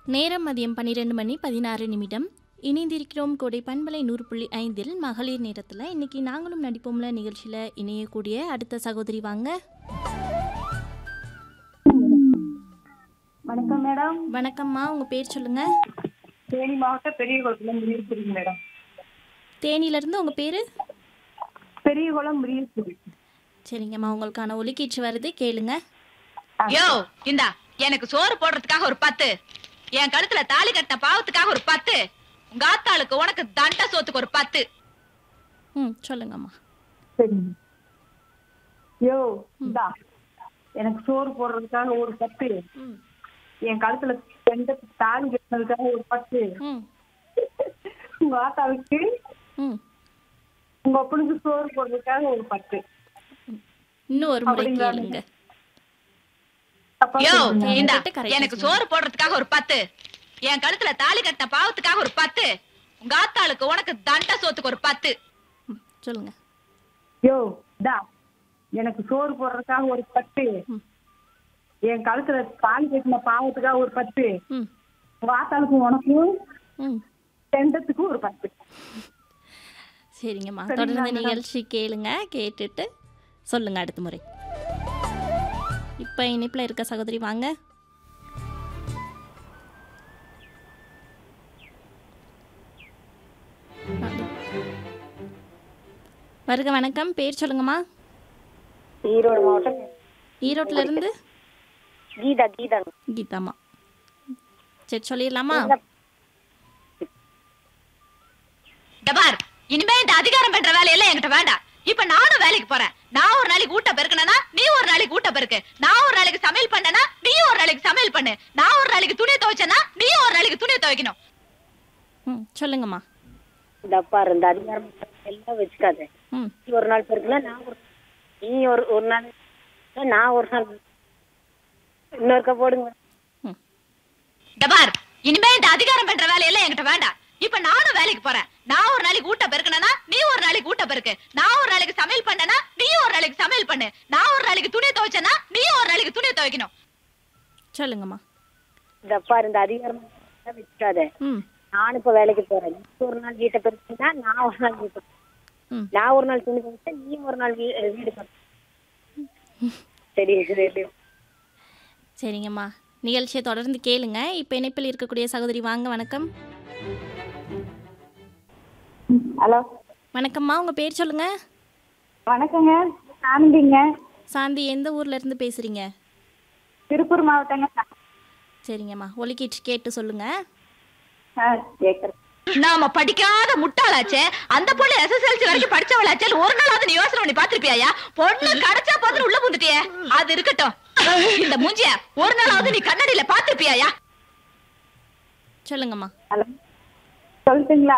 நேரம் மதியம் பன்னிரெண்டு மணி பதினாறு நிமிடம் இணைந்திருக்கிறோம் கோடை பண்பலை நூறு புள்ளி ஐந்தில் மகளிர் நேரத்தில் இன்னைக்கு நாங்களும் நடிப்போம்ல நிகழ்ச்சியில் இணையக்கூடிய அடுத்த சகோதரி வாங்க வணக்கம் மேடம் வணக்கம்மா உங்கள் பேர் சொல்லுங்க தேனி மாவட்ட பெரியகுளத்துல முரியல்புரி மேடம் தேனியிலேருந்து உங்கள் பேர் பெரியகுளம் முரியல்புரி சரிங்கம்மா உங்களுக்கான ஒலிக்கீச்சு வருது கேளுங்க யோ இந்தா எனக்கு சோறு போடுறதுக்காக ஒரு பத்து என் கழுத்துல தாலி கட்டின பாவத்துக்காக ஒரு பத்து உங்க ஆத்தாளுக்கு உனக்கு தண்ட சோத்துக்கு ஒரு பத்து ம் சொல்லுங்கம்மா சரிங்க யோ இந்தா எனக்கு சோறு போடுறதுக்காக ஒரு பத்து ம் என் கழுத்துல ரெண்டு தாலி கட்டினதுக்காக ஒரு பத்து ம் உங்க ஆத்தாளுக்கு ம் உங்க அப்பனுக்கு சோறு போடுறதுக்காக ஒரு பத்து இன்னும் ஒரு முறை அப்படிங்களா? கேளுங்க தப்பா யோ சொல்றீங்க. இந்தா கேட்டு correct எனக்கு சொல்லுங்க. சோறு போடுறதுக்காக ஒரு பத்து என் கழுத்துல தாலி கட்டின பாவத்துக்காக ஒரு பத்து உங்க ஆத்தாளுக்கு உனக்கு தண்ட சோத்துக்கு ஒரு பத்து ம் சொல்லுங்க யோ இந்தா எனக்கு சோறு போடுறதுக்காக ஒரு பத்து ம் என் கழுத்துல தாலி கட்டின பாவத்துக்காக ஒரு பத்து ம் உங்க ஆத்தாளுக்கும் உனக்கும் ம் ரெண்டத்துக்கு ஒரு பத்து சரிங்கம்மா சரிங்களா, தொடர்ந்து மேடம்? நிகழ்ச்சி கேளுங்க கேட்டுட்டு சொல்லுங்க அடுத்த முறை இப்போ இனிப்பில் இருக்க சகோதரி வாங்க வருக வணக்கம் பேர் சொல்லுங்கம்மா ஈரோடு மாவட்டம் ஈரோட்ல இருந்து கீதா கீதா கீதாம்மா சரி சொல்லிடலாமா இந்த பார் இனிமே இந்த அதிகாரம் பண்ற வேலையெல்லாம் என்கிட்ட வேண்டாம் இப்ப நானும் வேலைக்கு போறேன் நான் ஒரு நாளைக்கு ஊட்ட பெருக்கனா நீ ஒரு நாளைக்கு ஊட்ட பெருக்கு நான் ஒரு நாளைக்கு சமையல் பண்ணனா நீ ஒரு நாளைக்கு சமையல் பண்ணு நான் ஒரு நாளைக்கு துணியை துவைச்சனா நீ ஒரு நாளைக்கு துணியை துவைக்கணும் ம் சொல்லுங்கம்மா இந்த பாரு இந்த அதிகாரம் எல்லாம் வச்சுக்காத ம் நீ ஒரு நாள் பெருக்குல நான் ஒரு நீ ஒரு ஒரு நாள் நான் ஒரு நாள் இன்னொருக்கா போடுங்க ம் இந்த பார் இனிமே இந்த அதிகாரம் பண்ற வேலையெல்லாம் என்கிட்ட வேண்டாம் இப்ப நானும் வேலைக்கு போறேன் நான் ஒரு நாளைக்கு ஊட்ட பெருக்கனா நீ ஒரு நாளைக்கு ஊட்ட பெருக்கு நான் ஒரு நாளைக்கு சமையல் பண்ணனா நீ ஒரு நாளைக்கு சமையல் பண்ணு நான் ஒரு நாளைக்கு துணியை துவைச்சனா நீ ஒரு நாளைக்கு துணியை துவைக்கணும் சொல்லுங்கம்மா இந்த பாரு இந்த அதிகாரம் எல்லாம் வச்சுக்காத ம் நான் இப்ப வேலைக்கு போறேன் நீ ஒரு நாள் வீட்டை பெருக்கினா நான் ஒரு நாள் வீட்டை ம் நான் ஒரு நாள் துணி துவைச்சேன் நீ ஒரு நாள் வீ- வீடு பெருக்கு. சரி சரி சரிங்கம்மா நிகழ்ச்சியை தொடர்ந்து கேளுங்க இப்போ இணைப்பில் இருக்கக்கூடிய சகோதரி வாங்க வணக்கம் ஹலோ வணக்கம்மா உங்கள் பேர் சொல்லுங்க வணக்கங்க ஆனந்திங்க சாந்தி எந்த ஊர்ல இருந்து பேசுறீங்க திருப்பூர் மாவட்டங்க சரிங்கம்மா ஒலிக்கிட்டு கேட்டு சொல்லுங்க ஆ கேட்குறேன் நாம படிக்காத முட்டாளாச்சே அந்த பொண்ணு எஸ்எஸ்எல்சி வரைக்கும் படிச்சவளாச்சே ஒரு நாளாவது நீ யோசனை பண்ணி பாத்திருப்பியாயா பொண்ணு கிடைச்சா போதுன்னு உள்ள புந்துட்டியே அது இருக்கட்டும் இந்த மூஞ்சிய ஒரு நாளாவது நீ கண்ணாடியில பாத்திருப்பியாயா சொல்லுங்கம்மா ஹலோ சொல்லட்டுங்களா